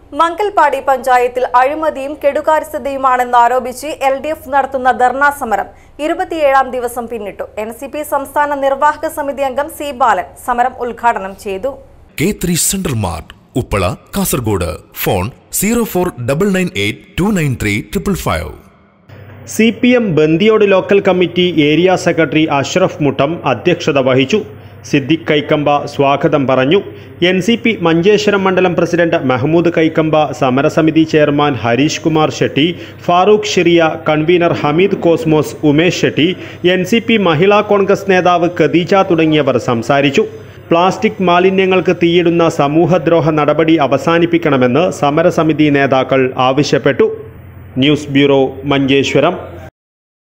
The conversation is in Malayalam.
മംഗൽപാടി പഞ്ചായത്തിൽ അഴിമതിയും കെടുകാര്യസ്ഥതയുമാണെന്ന് ആരോപിച്ച് എൽ ഡി എഫ് നടത്തുന്ന ധർണാ സമരം ഇരുപത്തിയേഴാം ദിവസം പിന്നിട്ടു എൻ സി പി സംസ്ഥാന നിർവാഹക സമിതി അംഗം സി ബാലൻ സമരം ഉദ്ഘാടനം ചെയ്തു K three central mart Uppala Kasaragod phone zero four double nine eight two nine three triple five C P M ബന്ദിയോട് local committee area secretary Ashraf Muttam അധ്യക്ഷത വഹിച്ചു സിദ്ദിഖ് കൈക്കമ്പ സ്വാഗതം പറഞ്ഞു എൻ സി പി മഞ്ചേശ്വരം മണ്ഡലം പ്രസിഡന്റ് മെഹമ്മൂദ് കൈക്കമ്പ സമരസമിതി chairman Harish Kumar Shetty Farooq Shiriya convener Hameed Cosmos Umesh Shetty N C P Mahila Congress നേതാവ് ഖദീജ തുടങ്ങിയവർ സംസാരിച്ചു പ്ലാസ്റ്റിക് മാലിന്യങ്ങൾക്ക് തീയിടുന്ന സമൂഹദ്രോഹ നടപടി അവസാനിപ്പിക്കണമെന്ന് സമരസമിതി നേതാക്കൾ ആവശ്യപ്പെട്ടു ന്യൂസ് ബ്യൂറോ മഞ്ചേശ്വരം